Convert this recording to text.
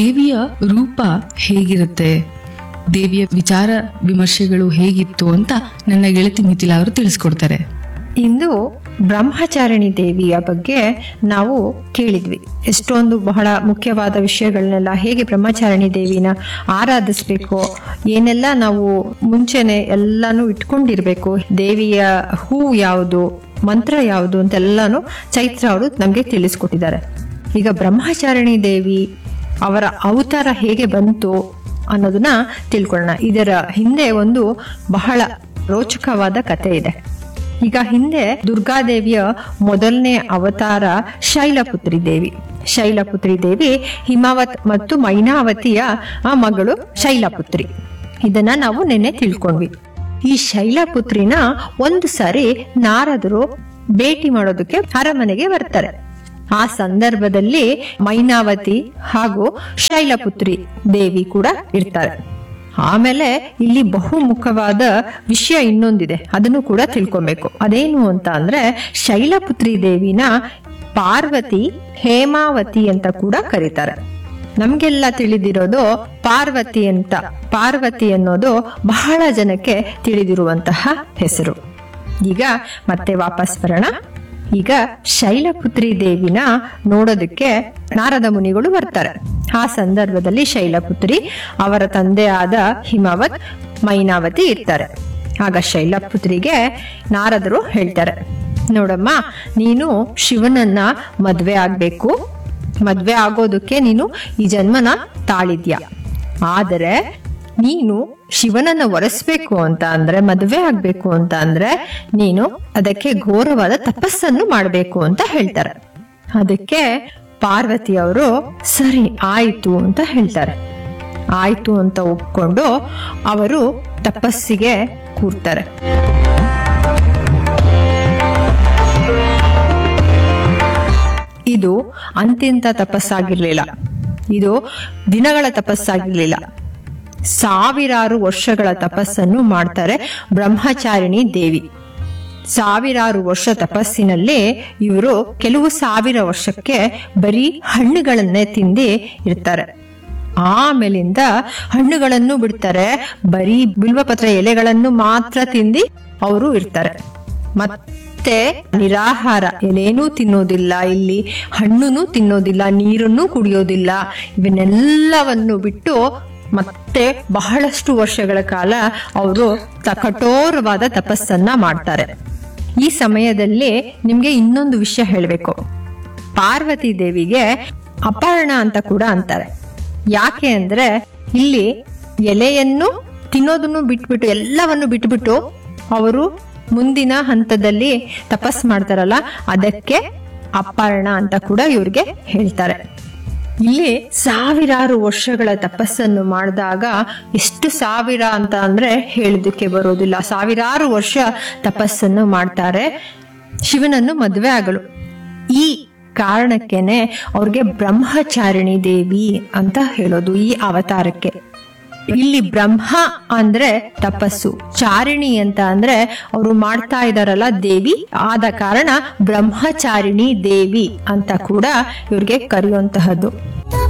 ದೇವಿಯ ರೂಪ ಹೇಗಿರುತ್ತೆ ದೇವಿಯ ವಿಚಾರ ವಿಮರ್ಶೆಗಳು ಹೇಗಿತ್ತು ಅಂತ ನನ್ನ ಗೆಳತಿ ಮಿಥಿಲಾ ಅವರು ತಿಳಿಸ್ಕೊಡ್ತಾರೆ ಇಂದು ಬ್ರಹ್ಮಚಾರಿಣಿ ದೇವಿಯ ಬಗ್ಗೆ ನಾವು ಕೇಳಿದ್ವಿ ಎಷ್ಟೊಂದು ಬಹಳ ಮುಖ್ಯವಾದ ವಿಷಯಗಳನ್ನೆಲ್ಲ ಹೇಗೆ ಬ್ರಹ್ಮಚಾರಿಣಿ ದೇವಿನ ಆರಾಧಿಸ್ಬೇಕು ಏನೆಲ್ಲ ನಾವು ಮುಂಚೆನೆ ಎಲ್ಲಾನು ಇಟ್ಕೊಂಡಿರ್ಬೇಕು ದೇವಿಯ ಹೂ ಯಾವುದು ಮಂತ್ರ ಯಾವುದು ಅಂತೆಲ್ಲಾನು ಚೈತ್ರ ಅವರು ನಮ್ಗೆ ತಿಳಿಸ್ಕೊಟ್ಟಿದ್ದಾರೆ ಈಗ ಬ್ರಹ್ಮಚಾರಿಣಿ ದೇವಿ ಅವರ ಅವತಾರ ಹೇಗೆ ಬಂತು ಅನ್ನೋದನ್ನ ತಿಳ್ಕೊಳ್ಳೋಣ ಇದರ ಹಿಂದೆ ಒಂದು ಬಹಳ ರೋಚಕವಾದ ಕತೆ ಇದೆ ಈಗ ಹಿಂದೆ ದುರ್ಗಾದೇವಿಯ ಮೊದಲನೇ ಅವತಾರ ಶೈಲಪುತ್ರಿ ದೇವಿ ಶೈಲಪುತ್ರಿ ದೇವಿ ಹಿಮಾವತ್ ಮತ್ತು ಮೈನಾವತಿಯ ಆ ಮಗಳು ಶೈಲಪುತ್ರಿ ಇದನ್ನ ನಾವು ನಿನ್ನೆ ತಿಳ್ಕೊಂಡ್ವಿ ಈ ಶೈಲಪುತ್ರಿನ ಒಂದು ಸಾರಿ ನಾರದರು ಭೇಟಿ ಮಾಡೋದಕ್ಕೆ ಅರಮನೆಗೆ ಬರ್ತಾರೆ ಆ ಸಂದರ್ಭದಲ್ಲಿ ಮೈನಾವತಿ ಹಾಗೂ ಶೈಲಪುತ್ರಿ ದೇವಿ ಕೂಡ ಇರ್ತಾರೆ ಆಮೇಲೆ ಇಲ್ಲಿ ಬಹುಮುಖವಾದ ವಿಷಯ ಇನ್ನೊಂದಿದೆ ಅದನ್ನು ಕೂಡ ತಿಳ್ಕೊಬೇಕು ಅದೇನು ಅಂತ ಅಂದ್ರೆ ಶೈಲಪುತ್ರಿ ದೇವಿನ ಪಾರ್ವತಿ ಹೇಮಾವತಿ ಅಂತ ಕೂಡ ಕರೀತಾರೆ ನಮ್ಗೆಲ್ಲ ತಿಳಿದಿರೋದು ಪಾರ್ವತಿ ಅಂತ ಪಾರ್ವತಿ ಅನ್ನೋದು ಬಹಳ ಜನಕ್ಕೆ ತಿಳಿದಿರುವಂತಹ ಹೆಸರು ಈಗ ಮತ್ತೆ ವಾಪಸ್ ಬರೋಣ ಈಗ ಶೈಲಪುತ್ರಿ ದೇವಿನ ನೋಡೋದಕ್ಕೆ ನಾರದ ಮುನಿಗಳು ಬರ್ತಾರೆ ಆ ಸಂದರ್ಭದಲ್ಲಿ ಶೈಲಪುತ್ರಿ ಅವರ ತಂದೆ ಆದ ಹಿಮಾವತ್ ಮೈನಾವತಿ ಇರ್ತಾರೆ ಆಗ ಶೈಲಪುತ್ರಿಗೆ ನಾರದರು ಹೇಳ್ತಾರೆ ನೋಡಮ್ಮ ನೀನು ಶಿವನನ್ನ ಮದ್ವೆ ಆಗ್ಬೇಕು ಮದ್ವೆ ಆಗೋದಕ್ಕೆ ನೀನು ಈ ಜನ್ಮನ ತಾಳಿದ್ಯಾ ಆದರೆ ನೀನು ಶಿವನನ್ನ ಒರೆಸ್ಬೇಕು ಅಂತ ಅಂದ್ರೆ ಮದುವೆ ಆಗ್ಬೇಕು ಅಂತ ಅಂದ್ರೆ ನೀನು ಅದಕ್ಕೆ ಘೋರವಾದ ತಪಸ್ಸನ್ನು ಮಾಡಬೇಕು ಅಂತ ಹೇಳ್ತಾರೆ ಅದಕ್ಕೆ ಪಾರ್ವತಿ ಅವರು ಸರಿ ಆಯ್ತು ಅಂತ ಹೇಳ್ತಾರೆ ಆಯ್ತು ಅಂತ ಒಪ್ಕೊಂಡು ಅವರು ತಪಸ್ಸಿಗೆ ಕೂರ್ತಾರೆ ಇದು ಅಂತಿಂತ ತಪಸ್ಸಾಗಿರ್ಲಿಲ್ಲ ಇದು ದಿನಗಳ ತಪಸ್ಸಾಗಿರ್ಲಿಲ್ಲ ಸಾವಿರಾರು ವರ್ಷಗಳ ತಪಸ್ಸನ್ನು ಮಾಡ್ತಾರೆ ಬ್ರಹ್ಮಚಾರಿಣಿ ದೇವಿ ಸಾವಿರಾರು ವರ್ಷ ತಪಸ್ಸಿನಲ್ಲಿ ಇವರು ಕೆಲವು ಸಾವಿರ ವರ್ಷಕ್ಕೆ ಬರೀ ಹಣ್ಣುಗಳನ್ನೇ ತಿಂದಿ ಇರ್ತಾರೆ ಆಮೇಲಿಂದ ಹಣ್ಣುಗಳನ್ನು ಬಿಡ್ತಾರೆ ಬರೀ ಬಿಲ್ವಪತ್ರ ಎಲೆಗಳನ್ನು ಮಾತ್ರ ತಿಂದಿ ಅವರು ಇರ್ತಾರೆ ಮತ್ತೆ ನಿರಾಹಾರ ಎಲೆನೂ ತಿನ್ನೋದಿಲ್ಲ ಇಲ್ಲಿ ಹಣ್ಣುನು ತಿನ್ನೋದಿಲ್ಲ ನೀರನ್ನು ಕುಡಿಯೋದಿಲ್ಲ ಇವನ್ನೆಲ್ಲವನ್ನು ಬಿಟ್ಟು ಮತ್ತೆ ಬಹಳಷ್ಟು ವರ್ಷಗಳ ಕಾಲ ಅವರು ಕಠೋರವಾದ ತಪಸ್ಸನ್ನ ಮಾಡ್ತಾರೆ ಈ ಸಮಯದಲ್ಲಿ ನಿಮ್ಗೆ ಇನ್ನೊಂದು ವಿಷಯ ಹೇಳಬೇಕು ಪಾರ್ವತಿ ದೇವಿಗೆ ಅಪರ್ಣ ಅಂತ ಕೂಡ ಅಂತಾರೆ ಯಾಕೆ ಅಂದ್ರೆ ಇಲ್ಲಿ ಎಲೆಯನ್ನು ತಿನ್ನೋದನ್ನು ಬಿಟ್ಬಿಟ್ಟು ಎಲ್ಲವನ್ನು ಬಿಟ್ಬಿಟ್ಟು ಅವರು ಮುಂದಿನ ಹಂತದಲ್ಲಿ ತಪಸ್ ಮಾಡ್ತಾರಲ್ಲ ಅದಕ್ಕೆ ಅಪರ್ಣ ಅಂತ ಕೂಡ ಇವ್ರಿಗೆ ಹೇಳ್ತಾರೆ ಇಲ್ಲಿ ಸಾವಿರಾರು ವರ್ಷಗಳ ತಪಸ್ಸನ್ನು ಮಾಡಿದಾಗ ಎಷ್ಟು ಸಾವಿರ ಅಂತ ಅಂದ್ರೆ ಹೇಳೋದಕ್ಕೆ ಬರೋದಿಲ್ಲ ಸಾವಿರಾರು ವರ್ಷ ತಪಸ್ಸನ್ನು ಮಾಡ್ತಾರೆ ಶಿವನನ್ನು ಮದುವೆ ಆಗಲು ಈ ಕಾರಣಕ್ಕೆನೆ ಅವ್ರಿಗೆ ಬ್ರಹ್ಮಚಾರಿಣಿ ದೇವಿ ಅಂತ ಹೇಳೋದು ಈ ಅವತಾರಕ್ಕೆ ಇಲ್ಲಿ ಬ್ರಹ್ಮ ಅಂದ್ರೆ ತಪಸ್ಸು ಚಾರಿಣಿ ಅಂತ ಅಂದ್ರೆ ಅವರು ಮಾಡ್ತಾ ಇದಾರಲ್ಲ ದೇವಿ ಆದ ಕಾರಣ ಬ್ರಹ್ಮಚಾರಿಣಿ ದೇವಿ ಅಂತ ಕೂಡ ಇವ್ರಿಗೆ ಕರೆಯುವಂತಹದ್ದು